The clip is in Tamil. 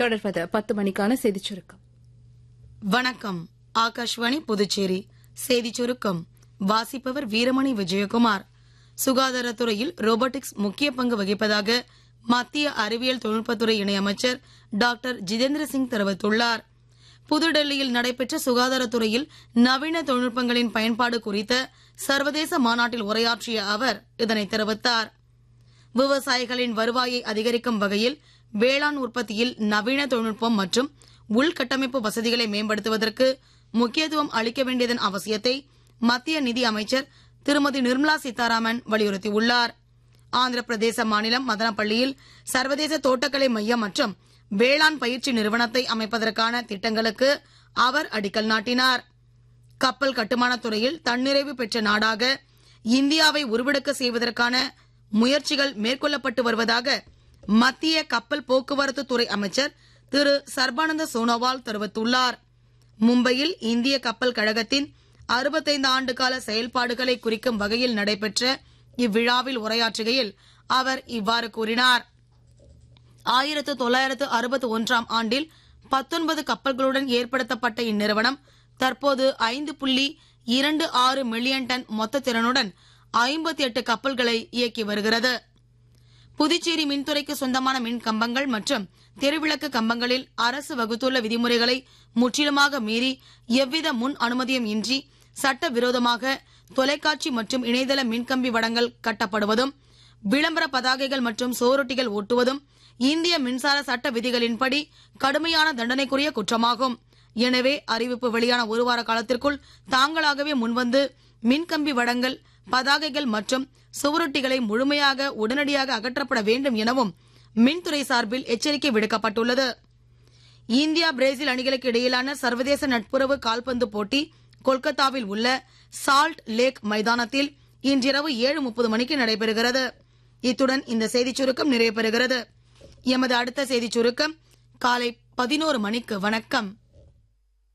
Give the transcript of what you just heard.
தொடர்வது பத்து மணிக்கான செய்திச் சுருக்கம் வணக்கம் ஆகாஷ்வாணி புதுச்சேரி செய்திச் சுருக்கம் வாசிப்பவர் வீரமணி விஜயகுமார் சுகாதாரத்துறையில் ரோபோட்டிக்ஸ் முக்கிய பங்கு வகிப்பதாக மத்திய அறிவியல் தொழில்நுட்பத்துறை இணையமைச்சர் டாக்டர் ஜிதேந்திர சிங் தெரிவித்துள்ளார் புதுடெல்லியில் நடைபெற்ற சுகாதாரத்துறையில் நவீன தொழில்நுட்பங்களின் பயன்பாடு குறித்த சர்வதேச மாநாட்டில் உரையாற்றிய அவர் இதனை தெரிவித்தார் விவசாயிகளின் வருவாயை அதிகரிக்கும் வகையில் வேளாண் உற்பத்தியில் நவீன தொழில்நுட்பம் மற்றும் உள்கட்டமைப்பு வசதிகளை மேம்படுத்துவதற்கு முக்கியத்துவம் அளிக்க வேண்டியதன் அவசியத்தை மத்திய நிதி அமைச்சர் திருமதி நிர்மலா சீதாராமன் வலியுறுத்தியுள்ளார் ஆந்திர பிரதேச மாநிலம் மதனப்பள்ளியில் சர்வதேச தோட்டக்கலை மையம் மற்றும் வேளாண் பயிற்சி நிறுவனத்தை அமைப்பதற்கான திட்டங்களுக்கு அவர் அடிக்கல் நாட்டினார் கப்பல் கட்டுமானத் துறையில் தன்னிறைவு பெற்ற நாடாக இந்தியாவை உருவெடுக்க செய்வதற்கான முயற்சிகள் மேற்கொள்ளப்பட்டு வருவதாக மத்திய கப்பல் போக்குவரத்து துறை அமைச்சர் திரு சர்பானந்த சோனோவால் தெரிவித்துள்ளார் மும்பையில் இந்திய கப்பல் கழகத்தின் அறுபத்தைந்து ஆண்டுகால செயல்பாடுகளை குறிக்கும் வகையில் நடைபெற்ற இவ்விழாவில் உரையாற்றுகையில் அவர் இவ்வாறு கூறினார் ஆயிரத்து தொள்ளாயிரத்து அறுபத்தி ஒன்றாம் ஆண்டில் பத்தொன்பது கப்பல்களுடன் ஏற்படுத்தப்பட்ட இந்நிறுவனம் தற்போது ஐந்து புள்ளி இரண்டு ஆறு மில்லியன் டன் மொத்த திறனுடன் ஐம்பத்தி எட்டு கப்பல்களை இயக்கி வருகிறது புதுச்சேரி மின்துறைக்கு சொந்தமான மின் கம்பங்கள் மற்றும் தெருவிளக்கு கம்பங்களில் அரசு வகுத்துள்ள விதிமுறைகளை முற்றிலுமாக மீறி எவ்வித முன் அனுமதியும் இன்றி சட்ட விரோதமாக தொலைக்காட்சி மற்றும் இணையதள மின்கம்பி வடங்கள் கட்டப்படுவதும் விளம்பர பதாகைகள் மற்றும் சுவரொட்டிகள் ஒட்டுவதும் இந்திய மின்சார சட்ட விதிகளின்படி கடுமையான தண்டனைக்குரிய குற்றமாகும் எனவே அறிவிப்பு வெளியான ஒரு வார காலத்திற்குள் தாங்களாகவே முன்வந்து மின்கம்பி வடங்கள் பதாகைகள் மற்றும் சுவரொட்டிகளை முழுமையாக உடனடியாக அகற்றப்பட வேண்டும் எனவும் மின்துறை சார்பில் எச்சரிக்கை விடுக்கப்பட்டுள்ளது இந்தியா பிரேசில் அணிகளுக்கு இடையிலான சர்வதேச நட்புறவு கால்பந்து போட்டி கொல்கத்தாவில் உள்ள சால்ட் லேக் மைதானத்தில் இன்றிரவு ஏழு முப்பது மணிக்கு நடைபெறுகிறது இத்துடன் இந்த செய்திச் சுருக்கம் நிறைவு பெறுகிறது எமது அடுத்த செய்திச் சுருக்கம் காலை பதினோரு மணிக்கு வணக்கம்